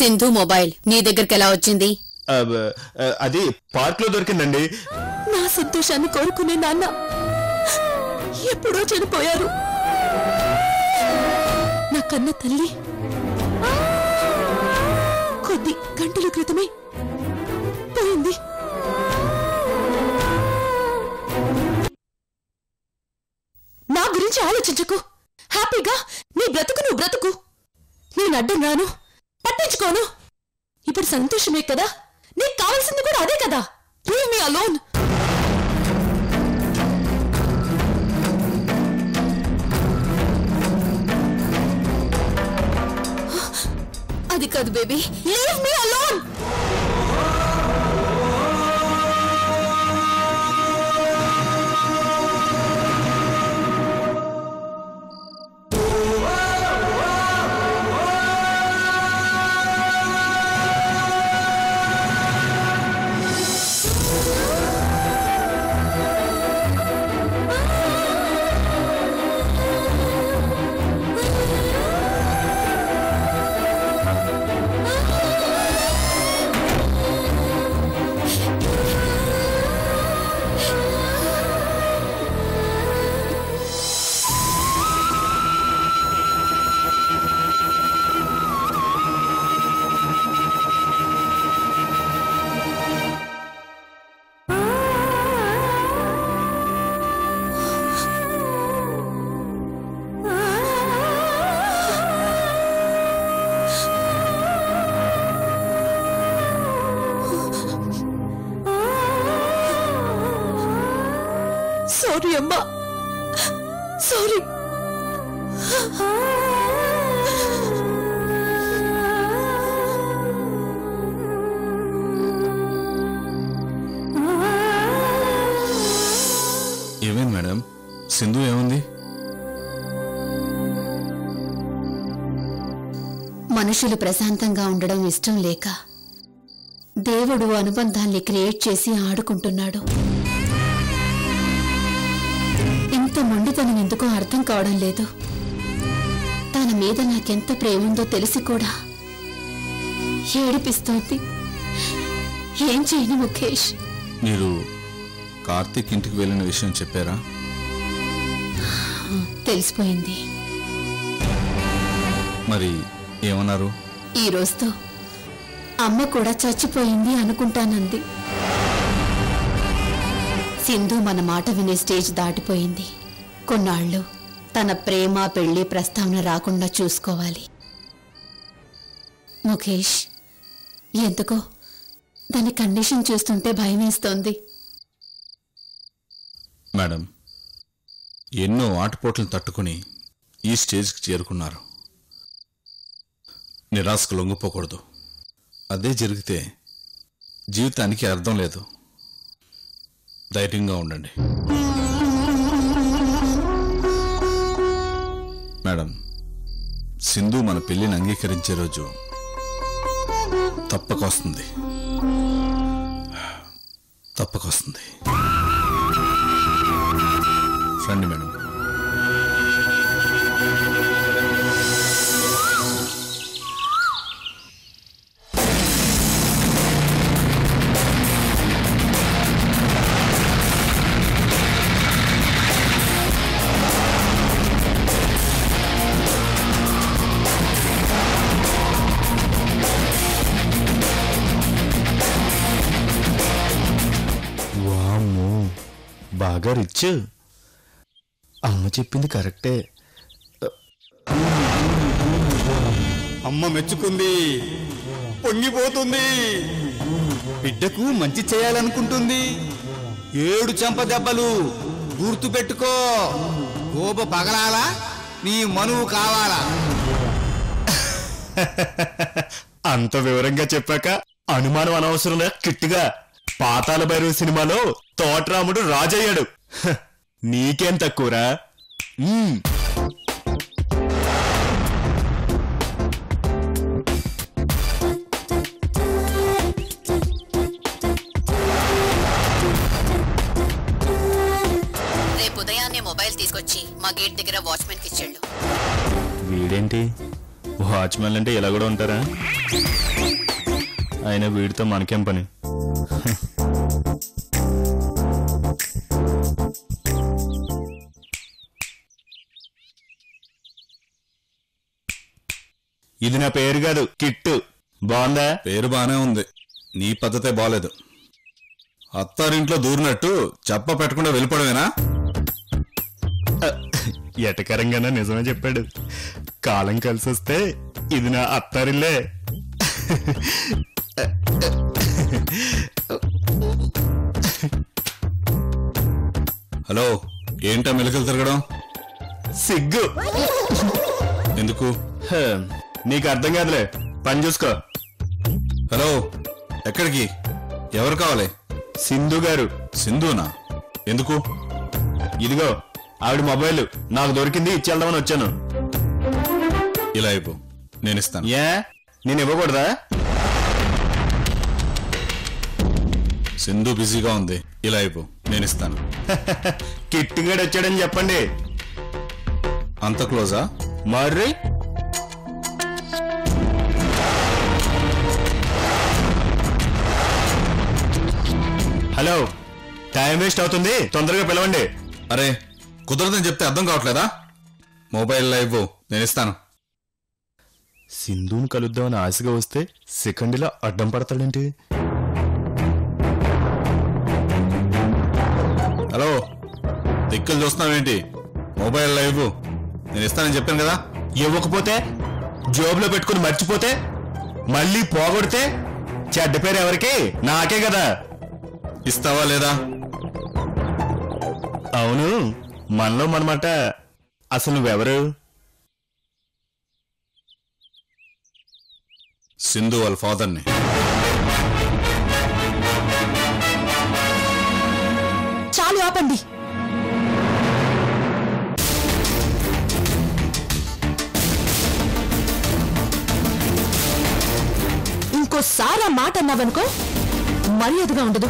Sindhu mobile నీ దగ్గరికి ఎలా వచ్చింది ఆ, ఆ, అది పార్క్ లో దొరికిందండి నా సంతోషాన్ని కోరుకునే నాన్న ఎప్పుడో చనిపోయారు నా కన్న తల్లి కొద్ది గంటల క్రితమే పోయింది నా గురించి ఆలోచించకు హ్యాపీగా నీ బ్రతుకు నువ్వు బ్రతుకు నేను అడ్డం రాను పట్టించుకోను ఇప్పుడు సంతోషమే కదా నీకు కావాల్సింది కూడా అదే కదా లీవ్ మీ అలోన్ అది కాదు baby leave me alone sorry అమ్మా సారీ ఏమైంది మేడం సింధు ఏముంది మనుషులు ప్రశాంతంగా ఉండడం ఇష్టం లేక దేవుడు అనుబంధాల్ని క్రియేట్ చేసి ఆడుకుంటున్నాడు ఇంత మొండితనం ఎందుకో అర్థం కావడం లేదు తన మీద నాకెంత ప్రేముందో తెలిసి కూడా ఏడిపిస్తోంది ఏం చేయను ముఖేష్ మీరు కార్తీక్ ఇంటికి వెళ్ళిన విషయం చెప్పారా తెలిసిపోయింది మరి ఏమన్నారు ఈ రోజుతో అమ్మ కూడా చచ్చిపోయింది అనుకుంటానంది సింధు మన మాట వినే స్టేజ్ దాటిపోయింది కొన్నాళ్ళు తన ప్రేమ పెళ్లి ప్రస్తావన రాకుండా చూసుకోవాలి ముఖేష్ ఎందుకో దాని కండిషన్ చూస్తుంటే భయమేస్తోంది మేడం ఎన్నో ఆటపోట్లను తట్టుకుని ఈ స్టేజ్కి చేరుకున్నారు నిరాశకు లొంగిపోకూడదు అదే జరిగితే జీవితానికి అర్థం లేదు ధైర్యంగా ఉండండి మేడం సింధు మన పెళ్లిని అంగీకరించే రోజు తప్పక వస్తుంది తప్పక వస్తుంది రండి మేడం వామ్మో బాగా రిచ్ అమ్మ చెప్పింది కరెక్టే అమ్మ మెచ్చుకుంది పొంగిపోతుంది బిడ్డకు మంచి చేయాలనుకుంటుంది ఏడు చెంప దెబ్బలు గుర్తు పెట్టుకో గోప పగలాలా నీ మనువు కావాలా అంత వివరంగా చెప్పాక అనుమానం అనవసరంగా కిట్టుగా పాతాల భైరవ సినిమాలో తోటరాముడు రాజయ్యాడు హ, నీకేం తక్కువరా మ్మ్. రేపు ఉదయాన్నే మొబైల్ తీసుకొచ్చి మా గేట్ దగ్గర వాచ్మెన్కి ఇచ్చేళ్ళు వీడేంటి వాచ్మెన్ అంటే ఇలా కూడా ఉంటారా అయినా వీడితో మనకేం పని ఇది నా పేరు కాదు కిట్టు బాగుందా పేరు బానే ఉంది నీ పద్ధతే బాలేదు అత్తారింట్లో దూరినట్టు చెప్ప పెట్టకుండా వెళ్ళిపోవడమేనా ఎటకరంగానే నిజమే చెప్పాడు కాలం కలిసి వస్తే ఇది నా అత్తారిల్లే హలో ఏంటా మెలికలు తిరగడం సిగ్గు ఎందుకు హ, నీకు అర్థం కాదులే పని చూసుకో హలో ఎక్కడికి ఎవరు కావాలి సింధు గారు సింధునా ఎందుకు ఇదిగో ఆవిడ మొబైల్ నాకు దొరికింది ఇచ్చేద్దామని వచ్చాను ఇలా అయిపో నేను ఇస్తాను ఏ నేను ఇవ్వకూడదా సింధు బిజీగా ఉంది ఇలా అయిపో నేను ఇస్తాను కిట్టుగాడు వచ్చాడని చెప్పండి అంత క్లోజా మరి హలో టైం వేస్ట్ అవుతుంది తొందరగా పిలవండి అరే కుదరదని చెప్తే అర్థం కావట్లేదా మొబైల్ లైవ్ నేను ఇస్తాను సింధుని కలుద్దామని ఆశగా వస్తే సెకండ్లో అడ్డం పడతాడేంటి హలో దిక్కులు చూస్తున్నావేంటి మొబైల్ లైవ్ నేను ఇస్తానని చెప్పాను కదా ఇవ్వకపోతే జోబులో పెట్టుకుని మర్చిపోతే మళ్ళీ పోగొడితే చెడ్డ పేరు ఎవరికి నాకే కదా ఇస్తావా లేదా అవును మనలో మనమాట అసలు నువ్వెవరు సింధు వాళ్ళ ఫాదర్ని చాలు ఆపండి ఇంకోసారి ఆ మాట అన్నావనుకో మర్యాదగా ఉండదు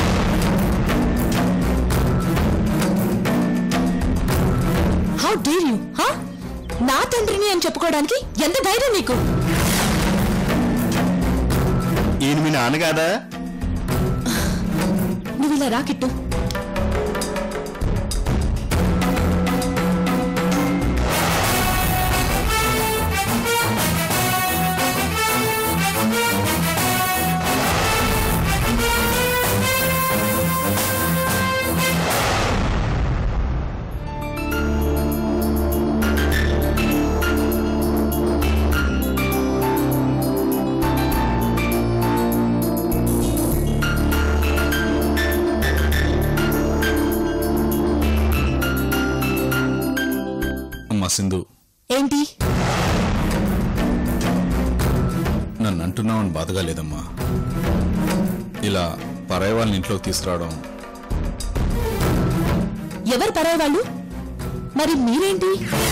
హౌ డేర్ యూ హా నా తండ్రిని అని చెప్పుకోవడానికి ఎంత ధైర్యం నీకు ఈయన మీ నాన్న కాదా నువ్వు ఇలా రాకిట్టు అమ్మా సింధు ఏంటి నన్ను అంటున్నావని బాధగా లేదమ్మా ఇలా పరాయి వాళ్ళని ఇంట్లోకి తీసుకురావడం ఎవరు పరాయి వాళ్ళు మరి మీరేంటి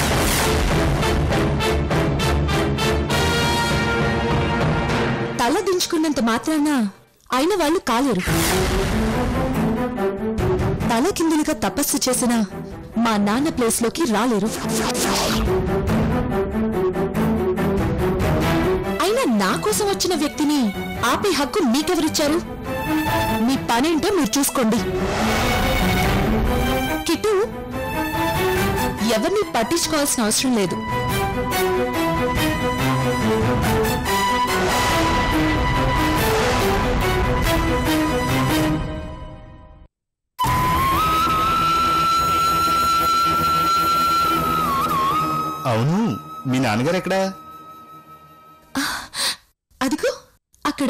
తల దించుకున్నంత మాత్రాన అయిన వాళ్ళు కాలేరు తల కిందులుగా తపస్సు చేసిన మా నాన్న ప్లేస్ లోకి రాలేరు అయినా నా కోసం వచ్చిన వ్యక్తిని ఆపే హక్కు మీకెవరిచ్చారు మీ పనేంటో మీరు చూసుకోండి కిట్టు ఎవరిని పట్టించుకోవాల్సిన అవసరం లేదు అవును మీ నాన్నగారు ఎక్కడా అదిగో అక్కడ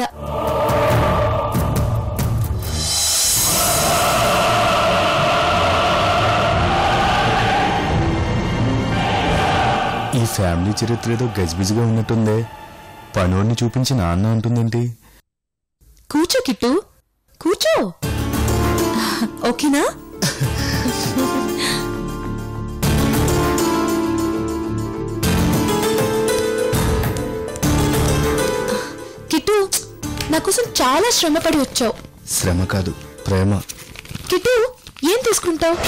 ఈ ఫ్యామిలీ చరిత్ర ఏదో గజిబిజిగా ఉన్నట్టుందే పనోడిని చూపించి నాన్న అంటుందేంటి కూర్చో కిట్టు కూర్చో ఓకేనా కిట్టు నా కోసం చాలా శ్రమపడి వచ్చావు శ్రమ కాదు ప్రేమ కిట్టు ఏం తీసుకుంటావు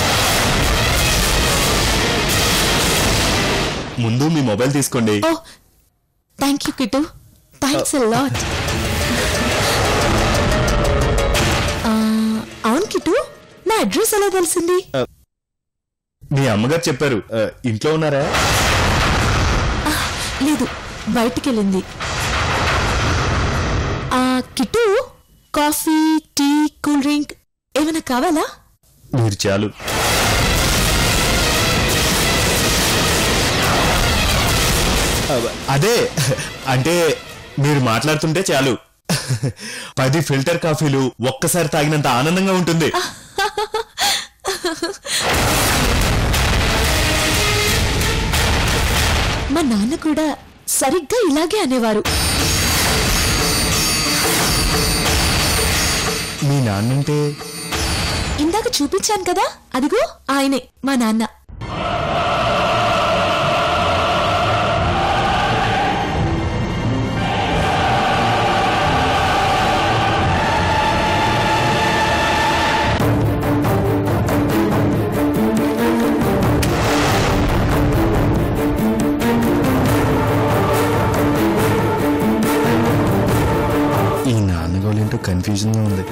ముందు మీ మొబైల్ తీసుకోండి oh thank you Kittu thanks lot address ఎలా తెలిసింది మీ అమ్మగారు చెప్పారు ఆ, ఇంట్లో ఉన్నారా లేదు బయటికెళ్ళింది ఆ Kittu coffee tea cool drink ఏమైనా కావాలా మీరు చాలు అబ్బ, అదే అంటే మీరు మాట్లాడుతుంటే చాలు పది ఫిల్టర్ కాఫీలు ఒక్కసారి తాగినంత ఆనందంగా ఉంటుంది మా నాన్న కూడా సరిగ్గా ఇలాగే అనేవారు మీ నాన్నంటే ఇందాక చూపించాను కదా అదిగో ఆయనే మా నాన్న ఈ నాన్నగోలేంటో కన్ఫ్యూజన్ గా ఉంది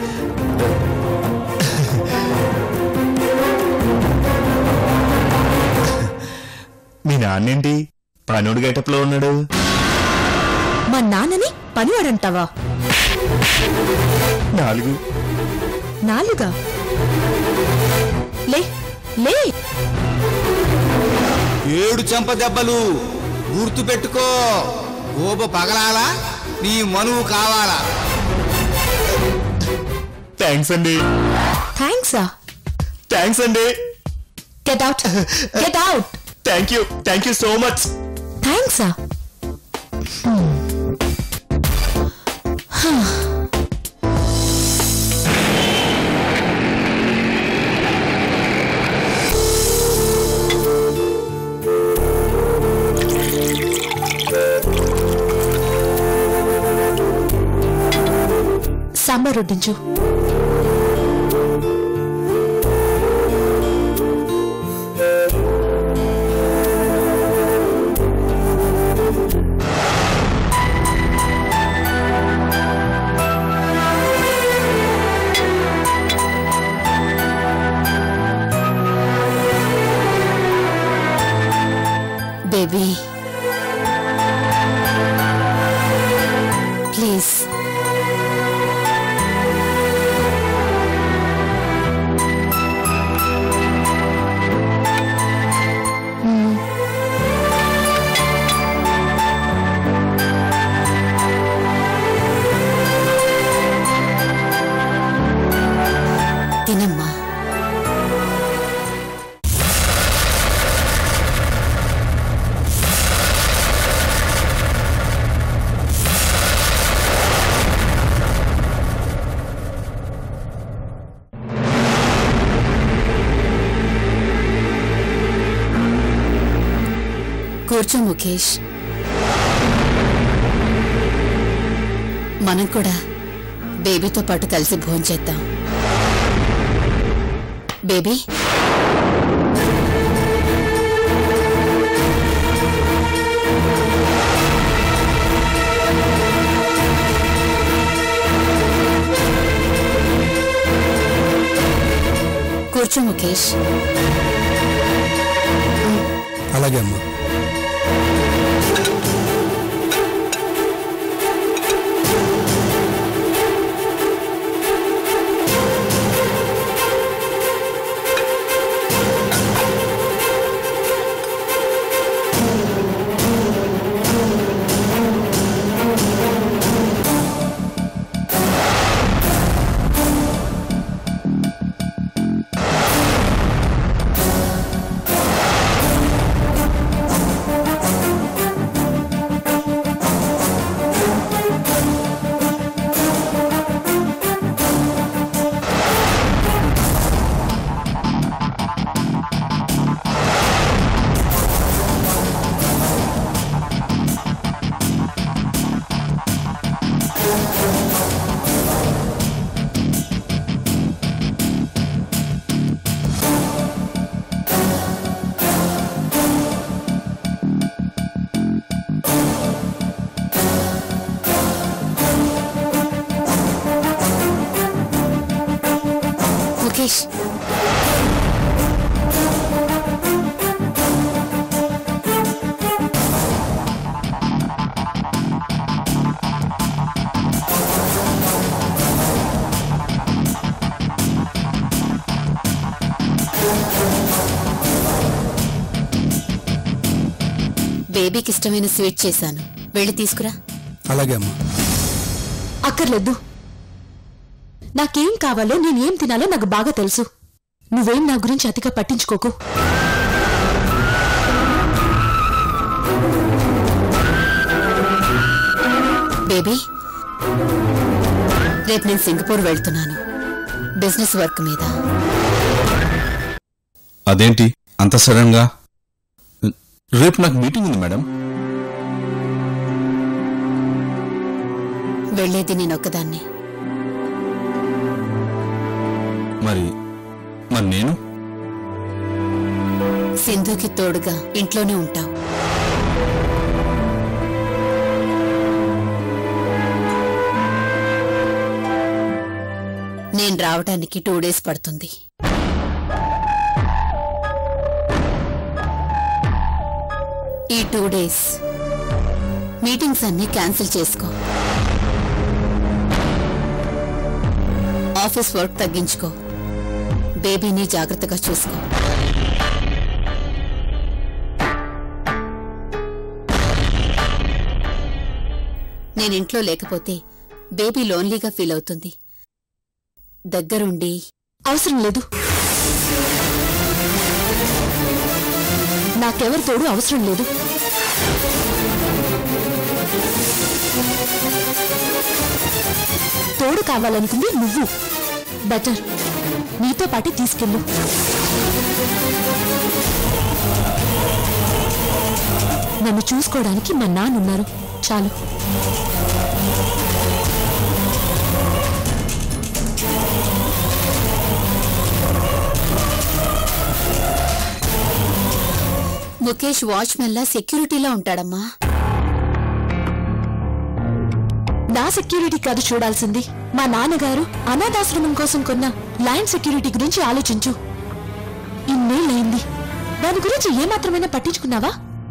మీ నాన్నేంటి పనుడు గెటప్ లో ఉన్నాడు మా నాన్నని పనివాడంటావా నాలుగు నాలుగా లే లే ఏడు చెంప దెబ్బలు గుర్తు పెట్టుకో గోబ పగలాలా నీ మనువు కావాలా థ్యాంక్స్ అండి థ్యాంక్సా థ్యాంక్స్ అండి get out get out thank you thank you so much థ్యాంక్సా సాంబార్ వడ్డించు బేబీ ప్లీజ్ తినమ్మా కూర్చో ముఖేష్ మనం కూడా బేబీతో పాటు కలిసి భోంచేద్దాం బేబీ కూర్చో ముఖేష్ అలాగే అమ్మా ముఖేష్ బేబీకి ఇష్టమైన స్వీట్ చేశాను వెళ్ళి తీసుకురా అలాగే అమ్మా అక్కర్లేదు నాకేం కావాలో నేనేం తినాలో నాకు బాగా తెలుసు నువ్వేం నా గురించి అతిగా పట్టించుకోకు బేబీ రేపు నేను సింగపూర్ వెళ్తున్నాను బిజినెస్ వర్క్ మీద అదేంటి అంత సడన్ గా రేపు నాకు మీటింగ్ ఉంది మేడం వెళ్లేది నేనొక్కదాన్ని మరి మరి నేను సింధుకి తోడుగా ఇంట్లోనే ఉంటావు నేను రావడానికి టూ డేస్ పడుతుంది ఈ టూ డేస్ మీటింగ్స్ అన్ని క్యాన్సిల్ చేసుకో ఆఫీస్ వర్క్ తగ్గించుకో బేబీని జాగ్రత్తగా చూసుకో నేను ఇంట్లో లేకపోతే బేబీ లోన్లీగా ఫీల్ అవుతుంది దగ్గరుండి అవసరం లేదు నాకెవరి తోడు అవసరం లేదు తోడు కావాలనుకుంది నువ్వు బెటర్ నీతో పాటే తీసుకెళ్ళు నన్ను చూసుకోవడానికి మా నాన్నున్నారు చాలు ముఖేష్ వాచ్మెన్లా సెక్యూరిటీలో ఉంటాడమ్మా నా సెక్యూరిటీ కాదు చూడాల్సింది మా నాన్నగారు అనాథాశ్రమం కోసం కొన్న ల్యాండ్ సెక్యూరిటీ గురించి ఆలోచించు ఇన్నేళ్ళయింది దాని గురించి ఏమాత్రమైనా పట్టించుకున్నావా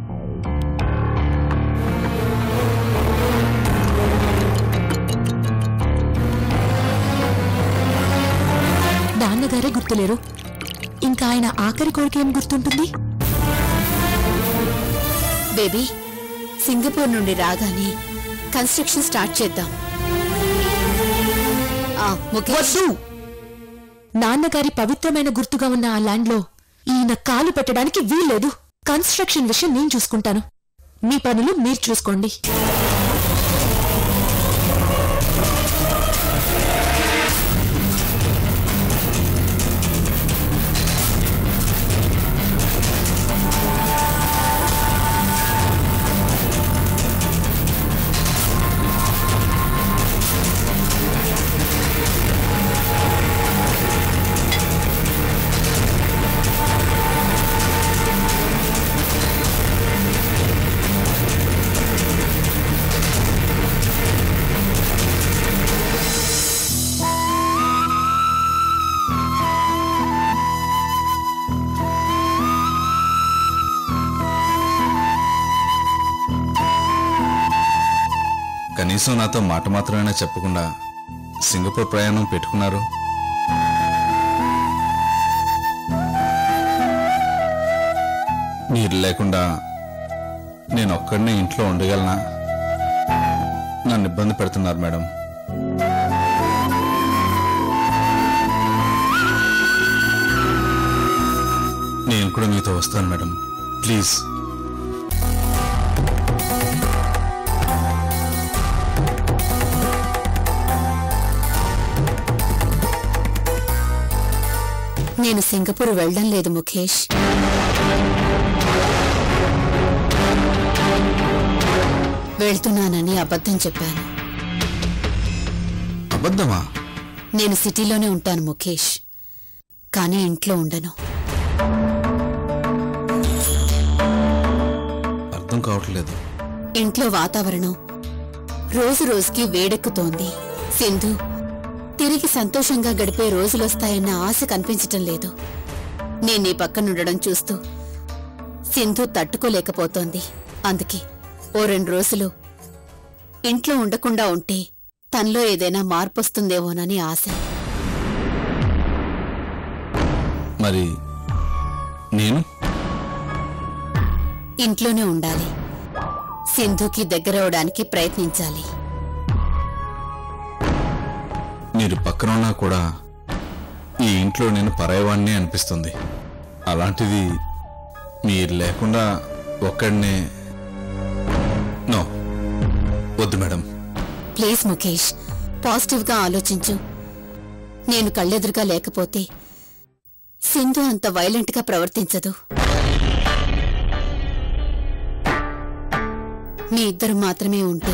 నాన్నగారే గుర్తులేరు ఇంకా ఆయన ఆఖరి కోరిక ఏం గుర్తుంటుంది బేబీ సింగపూర్ నుండి రాగానే కన్స్ట్రక్షన్ స్టార్ట్ చేద్దాం ఆ, ముఖేష్ వద్దు నాన్నగారి పవిత్రమైన గుర్తుగా ఉన్న ఆ ల్యాండ్లో ఈయన కాలు పెట్టడానికి వీల్లేదు కన్స్ట్రక్షన్ విషయం నేను చూసుకుంటాను మీ పనులు మీరు చూసుకోండి కనీసం నాతో మాట మాత్రమైనా చెప్పకుండా సింగపూర్ ప్రయాణం పెట్టుకున్నారు మీరు లేకుండా నేను ఒక్కడనే ఇంట్లో ఉండగలనా నన్ను ఇబ్బంది పెడుతున్నారు మేడం నేను కూడా మీతో వస్తాను మేడం ప్లీజ్ నేను సింగపూర్ వెళ్ళడం లేదు ముఖేష్ వెళ్తున్నానని అబద్ధం చెప్పాను అబద్ధమా నేను సిటీలోనే ఉంటాను ముఖేష్ కానీ ఇంట్లో ఉండను అర్థం కావట్లేదు ఇంట్లో వాతావరణం రోజు రోజుకి వేడెక్కుతోంది సింధు తిరిగి సంతోషంగా గడిపే రోజులొస్తాయన్న ఆశ కనిపించటం లేదు నేను నీ పక్కనుండడం చూస్తూ సింధు తట్టుకోలేకపోతోంది అందుకే ఓ రెండు రోజులు ఇంట్లో ఉండకుండా ఉంటే తనలో ఏదైనా మార్పొస్తుందేమోనని ఆశ మరి నేను ఇంట్లోనే ఉండాలి సింధుకి దగ్గరవడానికి ప్రయత్నించాలి మీరు పక్కన ఉన్నా కూడా ఈ ఇంట్లో నేను పరాయవాణ్ణే అనిపిస్తుంది అలాంటిది మీరు లేకుండా ఒక్కడినే నో వద్దు మేడం ప్లీజ్ ముఖేష్ పాజిటివ్గా ఆలోచించు నేను కళ్ళెదురుగా లేకపోతే సింధు అంత వైలెంట్గా ప్రవర్తించదు మీ ఇద్దరు మాత్రమే ఉంటే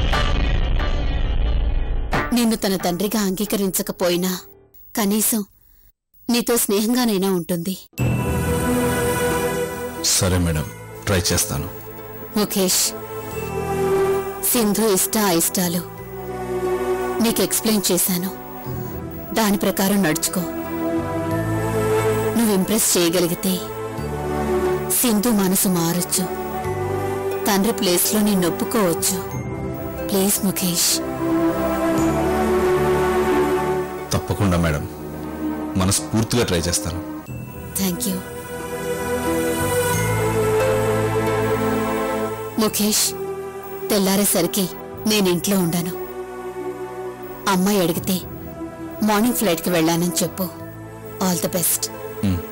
నిన్ను తన తండ్రిగా అంగీకరించకపోయినా కనీసం నీతో స్నేహంగానైనా ఉంటుంది సరే మేడం ట్రై చేస్తాను ముఖేష్ సింధు ఇష్ట అయిష్టాలు నీకు ఎక్స్ప్లెయిన్ చేశాను దాని ప్రకారం నడుచుకో నువ్వు ఇంప్రెస్ చేయగలిగితే సింధు మనసు మారొచ్చు తండ్రి ప్లేస్లో నేను ఒప్పుకోవచ్చు ప్లీజ్ ముఖేష్ తప్పకుండా మేడం మనస్ఫూర్తిగా ట్రై చేస్తాను థ్యాంక్ యూ ముఖేష్ తెల్లారేసరికి నేను ఇంట్లో ఉండను అమ్మాయి అడిగితే మార్నింగ్ ఫ్లైట్కి వెళ్ళానని చెప్పు ఆల్ ది బెస్ట్ మ్.